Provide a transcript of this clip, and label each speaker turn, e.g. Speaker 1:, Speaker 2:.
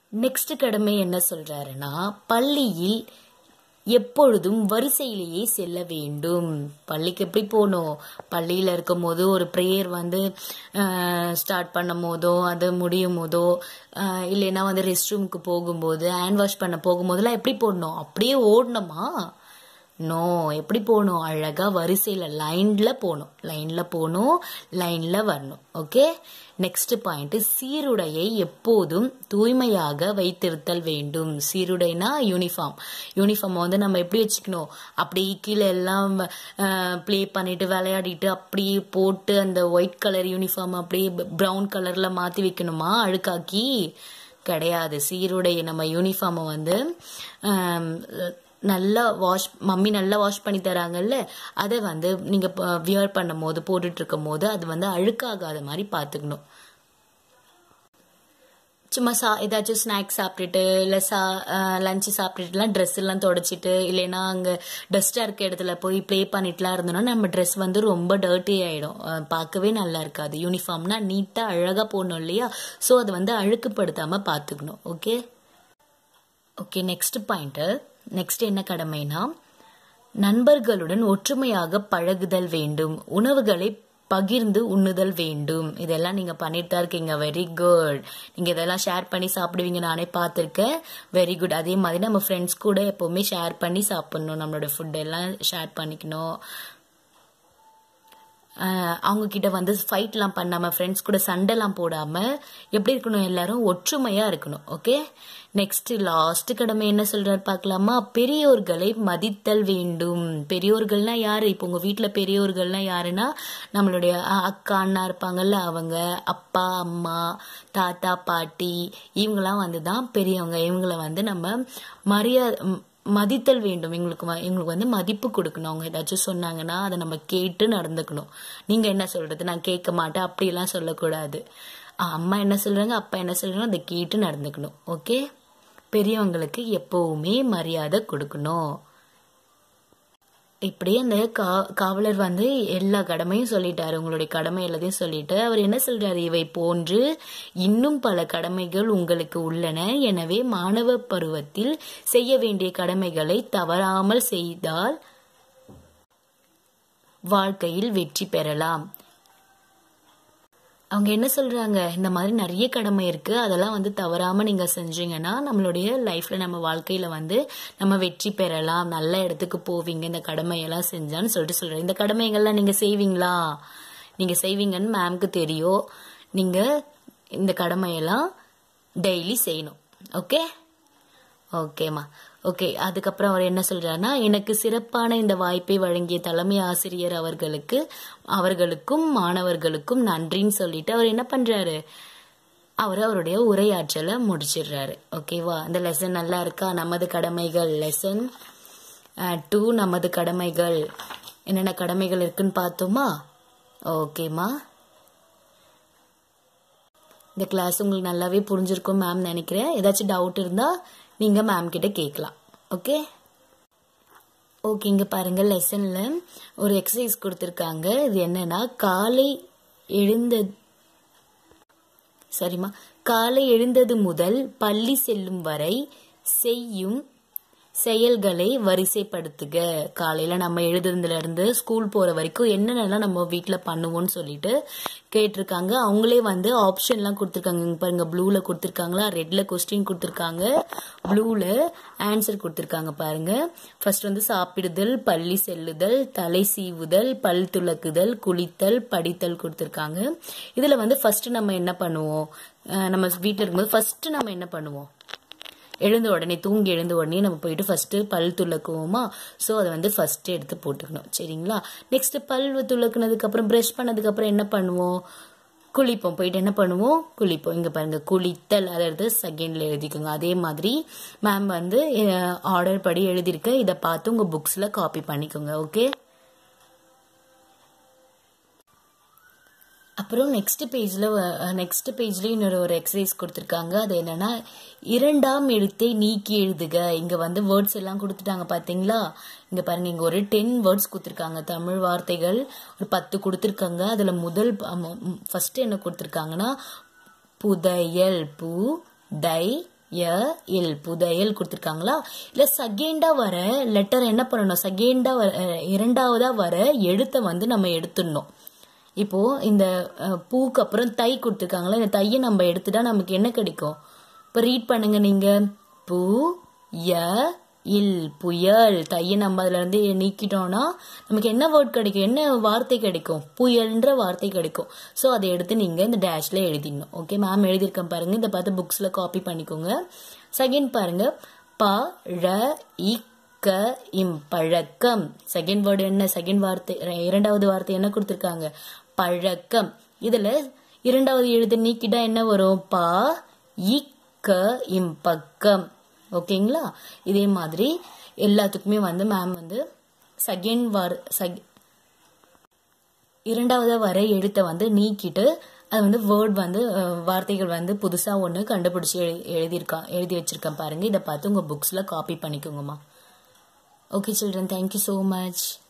Speaker 1: next கடமை என்ன சொல்றாருன்னா பள்ளியில் எப்பொழுதும் வரிசையிலேயே செல்ல வேண்டும் பள்ளிக்கு எப்படி போகணும் பள்ளியில் இருக்கும் போது ஒரு ப்ரேயர் வந்து ஸ்டார்ட் பண்ணும் போதோ அது முடியும் போதோ ஆஹ் இல்லைன்னா வந்து ரெஸ்ட் ரூமுக்கு போகும்போது ஹேண்ட் வாஷ் பண்ண போகும்போதெல்லாம் எப்படி போடணும் அப்படியே ஓடணுமா நோ எப்படி போகணும் அழகா வரிசையில லைன்ல போகணும் லைன்ல போகணும் லைன்ல வரணும் ஓகே நெக்ஸ்ட் பாயிண்ட் சீருடையை எப்போதும் தூய்மையாக வைத்திருத்தல் வேண்டும் சீருடைனா யூனிஃபார்ம் யூனிஃபார்ம் வந்து நம்ம எப்படி வச்சுக்கணும் அப்படி கீழே எல்லாம் ப்ளே பண்ணிட்டு விளையாடிட்டு அப்படியே போட்டு அந்த ஒயிட் கலர் யூனிஃபார்ம் அப்படியே ப்ரௌன் கலர்ல மாத்தி வைக்கணுமா அழுக்காக்கி கிடையாது சீருடைய நம்ம யூனிஃபார்மை வந்து ஆம், நல்லா வாஷ் மம்மி நல்லா வாஷ் பண்ணி தராங்கல்ல அதை வந்து நீங்க வியர் பண்ணும் போது போட்டுட்டு இருக்கும் போது அது வந்து அழுக்காகாத மாதிரி பார்த்துக்கணும் சும்மா சா ஏதாச்சும் ஸ்நாக்ஸ் சாப்பிட்டுட்டு இல்லை சா லஞ்சு சாப்பிட்டுட்டுலாம் ட்ரெஸ் எல்லாம் தொடச்சிட்டு இல்லைன்னா அங்கே டஸ்ட்டாக இருக்க இடத்துல போய் ப்ளே பண்ணிட்டுலாம் இருந்தோம்னா நம்ம ட்ரெஸ் வந்து ரொம்ப டர்ட்டி ஆகிடும் பார்க்கவே நல்லா இருக்காது யூனிஃபார்ம்னா நீட்டாக அழகாக போடணும் இல்லையா ஸோ அதை வந்து அழுக்குப்படுத்தாமல் பார்த்துக்கணும் okay okay next point next என்ன கடமைனா நண்பர்களுடன் ஒற்றுமையாக பழகுதல் வேண்டும் உணவுகளை பகிர்ந்து உண்ணுதல் வேண்டும் இதெல்லாம் நீங்க பண்ணிட்டு தான் இருக்கீங்க வெரி குட் நீங்க இதெல்லாம் ஷேர் பண்ணி சாப்பிடுவீங்க நானே பார்த்துருக்கேன் வெரி குட் அதே மாதிரி நம்ம ஃப்ரெண்ட்ஸ் கூட எப்பவுமே ஷேர் பண்ணி சாப்பிடணும் நம்மளோட ஃபுட் எல்லாம் ஷேர் பண்ணிக்கணும் ஆஹ் அவங்க கிட்ட வந்து ஃபைட்லாம் பண்ணாம ஃப்ரெண்ட்ஸ் கூட சண்டைலாம் போடாம எப்படி இருக்கணும் எல்லாரும் ஒற்றுமையா இருக்கணும் ஓகே நெக்ஸ்ட் லாஸ்ட் கடமை என்ன சொல்றாரு பார்க்கலாமா பெரியோர்களை மதித்தல் வேண்டும் பெரியோர்கள்னா யாரு இப்போ உங்க வீட்ல பெரியோர்கள்னா யாருன்னா நம்மளுடைய அ- அக்கா அண்ணா இருப்பாங்கல்ல அவங்க அப்பா அம்மா தாத்தா பாட்டி இவங்கெல்லாம் வந்து தான் பெரியவங்க இவங்கள வந்து நம்ம மரியாதை மதித்தல் வேண்டும் எங்களுக்கு வ- எங்களுக்கு வந்து மதிப்பு கொடுக்கணும் அவங்க ஏதாச்சும் சொன்னாங்கன்னா அதை நம்ம கேட்டு நடந்துக்கணும் நீங்க என்ன சொல்றது நான் கேட்க மாட்டேன் அப்படியெல்லாம் சொல்லக்கூடாது ஆ, அம்மா என்ன சொல்றாங்க அப்பா என்ன சொல்றாங்க அதை கேட்டு நடந்துக்கணும் ஓகே பெரியவங்களுக்கு எப்பவுமே மரியாதை கொடுக்கணும் இப்படியே அந்த கா காவலர் வந்து எல்லா கடமையும் சொல்லிட்டாரு உங்களுடைய கடமை எல்லாத்தையும் சொல்லிட்டு அவர் என்ன சொல்றாரு இவை போன்று இன்னும் பல கடமைகள் உங்களுக்கு உள்ளன எனவே மாணவ பருவத்தில் செய்ய வேண்டிய கடமைகளை தவறாமல் செய்தால் வாழ்க்கையில் வெற்றி பெறலாம் அவங்க என்ன சொல்றாங்க இந்த மாதிரி நிறைய கடமை இருக்கு அதெல்லாம் வந்து தவறாம நீங்க செஞ்சீங்கன்னா நம்மளுடைய லைஃப்ல நம்ம வாழ்க்கையில வந்து நம்ம வெற்றி பெறலாம் நல்ல இடத்துக்கு போவீங்க இந்த கடமையெல்லாம் செஞ்சான்னு சொல்லிட்டு சொல்றேன் இந்த கடமைகள்லாம் நீங்க செய்வீங்களா நீங்க செய்வீங்கன்னு மேம்க்கு தெரியும் நீங்க இந்த கடமையெல்லாம் டெய்லி செய்யணும் ஓகே ஓகேம்மா ஓகே அதுக்கப்புறம் அவர் என்ன சொல்றாருன்னா எனக்கு சிறப்பான இந்த வாய்ப்பை வழங்கிய தலைமை ஆசிரியர் அவர்களுக்கு அவர்களுக்கும் மாணவர்களுக்கும் நன்றின்னு சொல்லிட்டு அவர் என்ன பண்றாரு அவர் அவருடைய உரையாற்றலை முடிச்சிடுறாரு ஓகேவா இந்த லெசன் நல்லா இருக்கா நமது கடமைகள் லெசன் டூ நமது கடமைகள் என்னென்ன கடமைகள் இருக்குன்னு பார்த்தோமா ஓகேம்மா இந்த கிளாஸ் உங்களுக்கு நல்லாவே புரிஞ்சிருக்கும் மேம் நினைக்கிறேன் ஏதாச்சும் டவுட் இருந்தா நீங்க மேம் கிட்ட கேட்கலாம் ஓகே ஓகே இங்க பாருங்க லெசன்ல ஒரு எக்ஸசைஸ் கொடுத்துருக்காங்க இது என்னன்னா காலை எழுந்த சரிம்மா காலை எழுந்தது முதல் பள்ளி செல்லும் வரை செய்யும் செயல்களை வரிசைப்படுத்துக காலையில நம்ம எழுதுறதுல இருந்து ஸ்கூல் போற வரைக்கும் என்னென்னலாம் நம்ம வீட்ல பண்ணுவோம்னு சொல்லிட்டு கேட்டிருக்காங்க அவங்களே வந்து ஆப்ஷன்லாம் கொடுத்துருக்காங்க இங்க பாருங்க ப்ளூல கொடுத்துருக்காங்களா ரெட்ல கொஸ்டின் கொடுத்துருக்காங்க ப்ளூல ஆன்சர் கொடுத்துருக்காங்க பாருங்க ஃபர்ஸ்ட் வந்து சாப்பிடுதல் பள்ளி செல்லுதல் தலை சீவுதல் பல் துலக்குதல் குளித்தல் படித்தல் கொடுத்துருக்காங்க இதுல வந்து ஃபர்ஸ்ட் நம்ம என்ன பண்ணுவோம் அஹ் நம்ம வீட்ல இருக்கும்போது ஃபர்ஸ்ட் நம்ம என்ன பண்ணுவோம் எழுந்த உடனே தூங்கி எழுந்த உடனே நம்ம போயிட்டு ஃபர்ஸ்ட் பல் துலக்குவோமா ஸோ அதை வந்து ஃபர்ஸ்ட் எடுத்து போட்டுக்கணும் சரிங்களா நெக்ஸ்ட் பல் துலக்குனதுக்கு அப்புறம் ப்ரஷ் பண்ணதுக்கு அப்புறம் என்ன பண்ணுவோம் குளிப்போம் போயிட்டு என்ன பண்ணுவோம் குளிப்போம் இங்க பாருங்க குளித்தல் அதை எடுத்து செகண்ட்ல எழுதிக்கோங்க அதே மாதிரி மேம் வந்து ஆர்டர் படி எழுதியிருக்க இதை பார்த்து உங்க புக்ஸ்ல காப்பி பண்ணிக்கோங்க ஓகே அப்புறம் நெக்ஸ்ட் பேஜ்ல நெக்ஸ்ட் பேஜ்ல இன்னொரு ஒரு எக்ஸசைஸ் கொடுத்துருக்காங்க அது என்னன்னா இரண்டாம் எழுத்தை நீக்கி எழுதுக இங்க வந்து வேர்ட்ஸ் எல்லாம் கொடுத்துட்டாங்க பாத்தீங்களா இங்க பாருங்க இங்க ஒரு டென் வேர்ட்ஸ் கொடுத்துருக்காங்க தமிழ் வார்த்தைகள் ஒரு பத்து கொடுத்துருக்காங்க அதுல முதல் ஃபர்ஸ்ட் என்ன கொடுத்துருக்காங்கன்னா புதையல் பூ தை ய இல் புதையல் கொடுத்துருக்காங்களா இல்ல செகண்டா வர லெட்டர் என்ன பண்ணணும் செகண்டா வர அஹ், இரண்டாவதா வர எழுத்தை வந்து நம்ம எடுத்துடணும் இப்போ இந்த அஹ், பூக்கு அப்புறம் தை கொடுத்துருக்காங்களா இந்த தையை நம்ம எடுத்துட்டா நமக்கு என்ன கிடைக்கும் இப்போ ரீட் பண்ணுங்க நீங்க பூ ய இல் புயல் தையை நம்ம அதுல இருந்து நீக்கிட்டோம்னா நமக்கு என்ன வேர்ட் கிடைக்கும் என்ன வார்த்தை கிடைக்கும் புயல்ன்ற வார்த்தை கிடைக்கும் ஸோ அதை எடுத்து நீங்க இந்த டேஷ்ல எழுதிடணும் ஓகே மேம் எழுதியிருக்கேன் பாருங்க இதை பார்த்து புக்ஸ்ல காப்பி பண்ணிக்கோங்க செகண்ட் பாருங்க ப ழ இக்க இம் பழக்கம் செகண்ட் வேர்டு என்ன செகண்ட் வார்த்தை இரண்டாவது வார்த்தை என்ன கொடுத்துருக்காங்க பழக்கம் இதுல இரண்டாவது எழுத்து நீக்கிட்டா என்ன வரும் பா இக்க இம் பக்கம் ஓகேங்களா இதே மாதிரி எல்லாத்துக்குமே வந்து மேம் வந்து செகண்ட் வார் செக் இரண்டாவது வர எழுத்தை வந்து நீக்கிட்டு அது வந்து வேர்ட் வந்து அஹ், வார்த்தைகள் வந்து புதுசா ஒன்று கண்டுபிடிச்சி எழு எழுதியிருக்கான் எழுதி வச்சிருக்கேன் பாருங்க இதை பார்த்து உங்க புக்ஸ்ல காப்பி பண்ணிக்கோங்கம்மா okay children thank you so much